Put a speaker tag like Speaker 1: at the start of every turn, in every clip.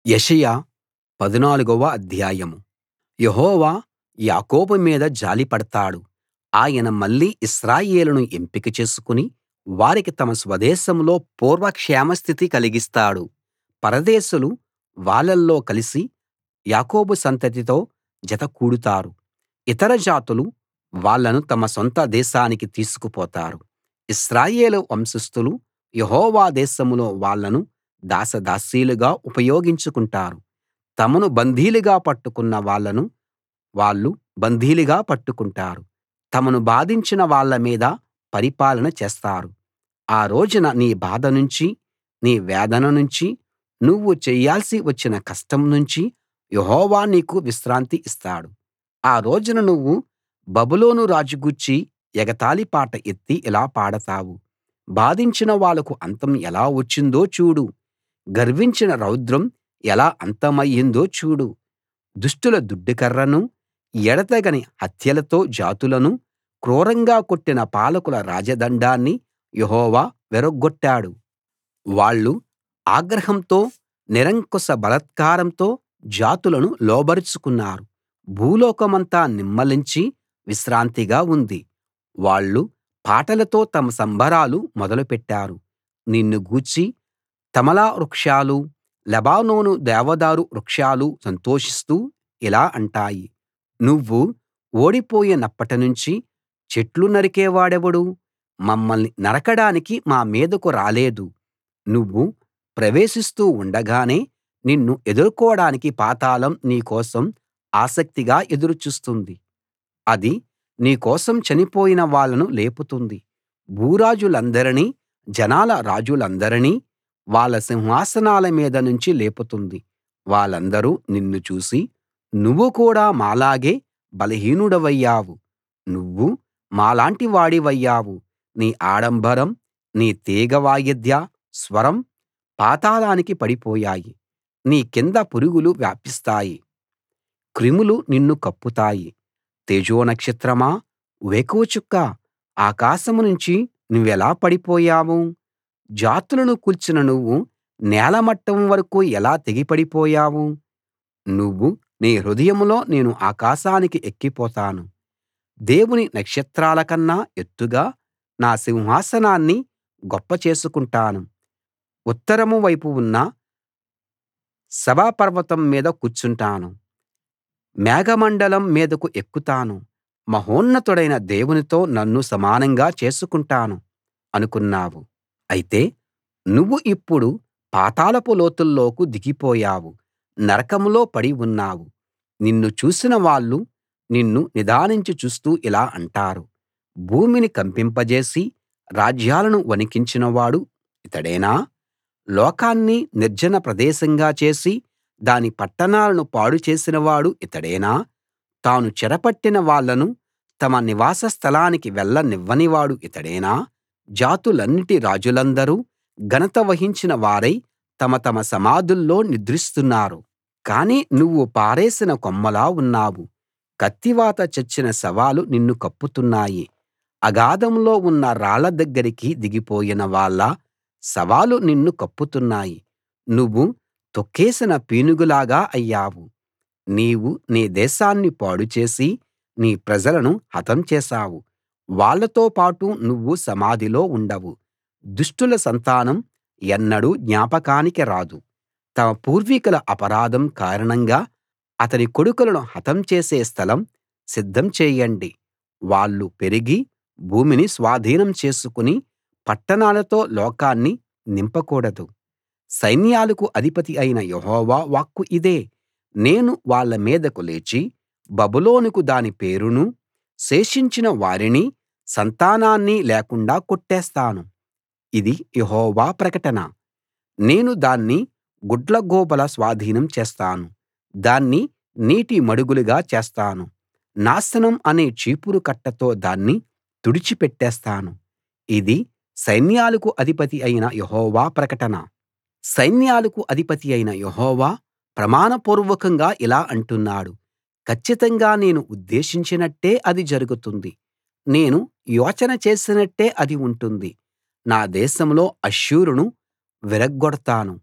Speaker 1: యెషయా పదునాలుగవ అధ్యాయం యెహోవా యాకోబు మీద జాలిపడతాడు ఆయన మళ్ళీ ఇశ్రాయేలును ఎంపిక చేసుకుని వారికి తమ స్వదేశంలో పూర్వ క్షేమస్థితి కలిగిస్తాడు పరదేశులు వాళ్ళల్లో కలిసి యాకోబు సంతతితో జత కూడుతారు ఇతర జాతులు వాళ్ళను తమ సొంత దేశానికి తీసుకుపోతారు ఇశ్రాయేలు వంశస్థులు యెహోవా దేశంలో వాళ్ళను దాసదాసీలుగా ఉపయోగించుకుంటారు తమను బందీలుగా పట్టుకున్న వాళ్ళను వాళ్ళు బందీలుగా పట్టుకుంటారు తమను బాధించిన వాళ్ళ మీద పరిపాలన చేస్తారు ఆ రోజున నీ బాధ నుంచి నీ వేదన నుంచి నువ్వు చెయ్యాల్సి వచ్చిన కష్టం నుంచి యెహోవా నీకు విశ్రాంతి ఇస్తాడు ఆ రోజున నువ్వు బబులోను రాజు గూర్చి ఎగతాళి పాట ఎత్తి ఇలా పాడతావు బాధించిన వాళ్లకు అంతం ఎలా వచ్చిందో చూడు గర్వించిన రౌద్రం ఎలా అంతమయ్యిందో చూడు దుష్టుల దుడ్డుకర్రను ఎడతెగని హత్యలతో జాతులను క్రూరంగా కొట్టిన పాలకుల రాజదండాన్ని యెహోవా విరగ్గొట్టాడు వాళ్ళు ఆగ్రహంతో నిరంకుశ బలాత్కారంతో జాతులను లోబరుచుకున్నారు భూలోకమంతా నిమ్మళించి విశ్రాంతిగా ఉంది వాళ్ళు పాటలతో తమ సంబరాలు మొదలుపెట్టారు నిన్ను గూర్చి తమాల వృక్షాలు లెబానోను దేవదారు వృక్షాలు సంతోషిస్తూ ఇలా అంటాయి నువ్వు ఓడిపోయినప్పటినుంచి చెట్లు నరికేవాడెవడు మమ్మల్ని నరకడానికి మా మీదకు రాలేదు నువ్వు ప్రవేశిస్తూ ఉండగానే నిన్ను ఎదుర్కోడానికి పాతాళం నీ కోసం ఆసక్తిగా ఎదురు చూస్తుంది అది నీ కోసం చనిపోయిన వాళ్ళను లేపుతుంది భూరాజులందరినీ జనాల రాజులందరినీ వాళ్ళ సింహాసనాల మీద నుంచి లేపుతుంది వాళ్ళందరూ నిన్ను చూసి నువ్వు కూడా మాలాగే బలహీనుడివయ్యావు నువ్వు మాలాంటి వాడివయ్యావు నీ ఆడంబరం నీ తీగ వాయిద్య స్వరం పాతాళానికి పడిపోయాయి నీ కింద పురుగులు వ్యాపిస్తాయి క్రిములు నిన్ను కప్పుతాయి తేజోనక్షత్రమా వేకువచుక్కా ఆకాశం నుంచి నువ్వెలా పడిపోయావు జాతులను కూల్చిన నువ్వు నేలమట్టం వరకూ ఎలా తెగిపడిపోయావు నువ్వు నీ హృదయంలో నేను ఆకాశానికి ఎక్కిపోతాను దేవుని నక్షత్రాల కన్నా ఎత్తుగా నా సింహాసనాన్ని గొప్ప చేసుకుంటాను ఉత్తరం వైపు ఉన్న సభాపర్వతం మీద కూర్చుంటాను మేఘమండలం మీదకు ఎక్కుతాను మహోన్నతుడైన దేవునితో నన్ను సమానంగా చేసుకుంటాను అనుకున్నావు అయితే నువ్వు ఇప్పుడు పాతాళపు లోతుల్లోకి దిగిపోయావు నరకంలో పడి ఉన్నావు నిన్ను చూసిన వాళ్ళు నిన్ను నిదానించి చూస్తూ ఇలా అంటారు భూమిని కంపింపజేసి రాజ్యాలను వణికించినవాడు ఇతడేనా లోకాన్ని నిర్జన ప్రదేశంగా చేసి దాని పట్టణాలను పాడు చేసినవాడు ఇతడేనా తాను చెరపట్టిన వాళ్ళను తమ నివాస స్థలానికి వెళ్ళనివ్వనివాడు ఇతడేనా జాతులన్నిటి రాజులందరూ ఘనత వహించిన వారై తమ తమ సమాధుల్లో నిద్రిస్తున్నారు కానీ నువ్వు పారేసిన కొమ్మలా ఉన్నావు కత్తివాత చచ్చిన శవాలు నిన్ను కప్పుతున్నాయి అగాధంలో ఉన్న రాళ్ళ దగ్గరికి దిగిపోయిన వాళ్ళ శవాలు నిన్ను కప్పుతున్నాయి నువ్వు తొక్కేసిన పీనుగులాగా అయ్యావు నీవు నీ దేశాన్ని పాడుచేసి నీ ప్రజలను హతం చేశావు వాళ్ళతో పాటు నువ్వు సమాధిలో ఉండవు దుష్టుల సంతానం ఎన్నడూ జ్ఞాపకానికి రాదు తమ పూర్వీకుల అపరాధం కారణంగా అతని కొడుకులను హతం చేసే స్థలం సిద్ధం చేయండి వాళ్ళు పెరిగి భూమిని స్వాధీనం చేసుకుని పట్టణాలతో లోకాన్ని నింపకూడదు సైన్యాలకు అధిపతి అయిన యెహోవా వాక్కు ఇదే నేను వాళ్ళ మీదకు లేచి బబులోనుకు దాని పేరునూ శేషించిన వారినీ సంతానాన్నీ లేకుండా కొట్టేస్తాను ఇది యెహోవా ప్రకటన నేను దాన్ని గుడ్లగూబల స్వాధీనం చేస్తాను దాన్ని నీటి మడుగులుగా చేస్తాను నాశనం అనే చీపురు కట్టతో దాన్ని తుడిచి పెట్టేస్తాను ఇది సైన్యాలకు అధిపతి అయిన యెహోవా ప్రకటన సైన్యాలకు అధిపతి అయిన యెహోవా ప్రమాణపూర్వకంగా ఇలా అంటున్నాడు కచ్చితంగా నేను ఉద్దేశించినట్టే అది జరుగుతుంది నేను యోచన చేసినట్టే అది ఉంటుంది నా దేశంలో అష్షూరును విరగ్గొడతాను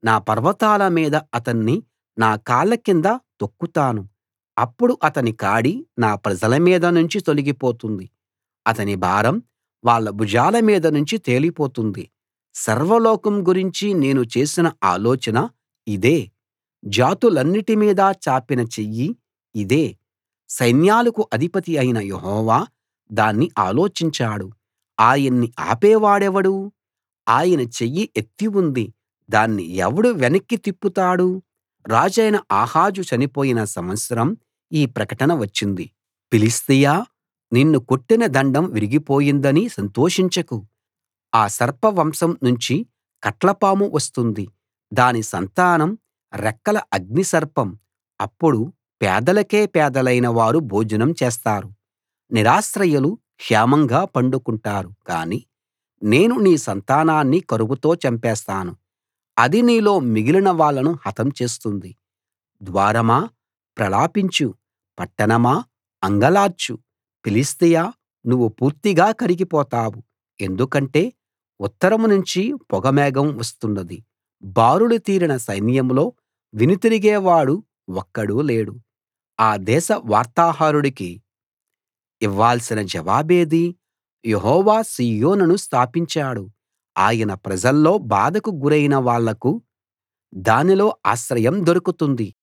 Speaker 1: నా పర్వతాల మీద అతన్ని నా కాళ్ళ కింద తొక్కుతాను అప్పుడు అతని కాడి నా ప్రజల మీద నుంచి తొలగిపోతుంది అతని భారం వాళ్ళ భుజాల మీద నుంచి తేలిపోతుంది సర్వలోకం గురించి నేను చేసిన ఆలోచన ఇదే జాతులన్నిటి మీదా చాపిన చెయ్యి ఇదే సైన్యాలకు అధిపతి అయిన యెహోవా దాన్ని ఆలోచించాడు ఆయన్ని ఆపేవాడెవడు ఆయన చెయ్యి ఎత్తి ఉంది దాన్ని ఎవడు వెనక్కి తిప్పుతాడు రాజైన ఆహాజు చనిపోయిన సంవత్సరం ఈ ప్రకటన వచ్చింది ఫిలిష్తియా నిన్ను కొట్టిన దండం విరిగిపోయిందని సంతోషించకు ఆ సర్ప వంశం నుంచి కట్లపాము వస్తుంది దాని సంతానం రెక్కల అగ్ని సర్పం అప్పుడు పేదలకే పేదలైన వారు భోజనం చేస్తారు నిరాశ్రయులు క్షేమంగా పండుకుంటారు కాని నేను నీ సంతానాన్ని కరువుతో చంపేస్తాను అది నీలో మిగిలిన వాళ్ళను హతం చేస్తుంది ద్వారమా ప్రలాపించు పట్టణమా అంగలార్చు ఫిలిష్తియా నువ్వు పూర్తిగా కరిగిపోతావు ఎందుకంటే ఉత్తరం నుంచి పొగమేఘం వస్తున్నది బారులు తీరిన సైన్యంలో వెనుతిరిగేవాడు ఒక్కడూ లేడు ఆ దేశ వార్తాహరుడికి ఇవ్వాల్సిన జవాబేది యెహోవా సీయోనును స్థాపించాడు ఆయన ప్రజల్లో బాధకు గురైన వాళ్లకు దానిలో ఆశ్రయం దొరుకుతుంది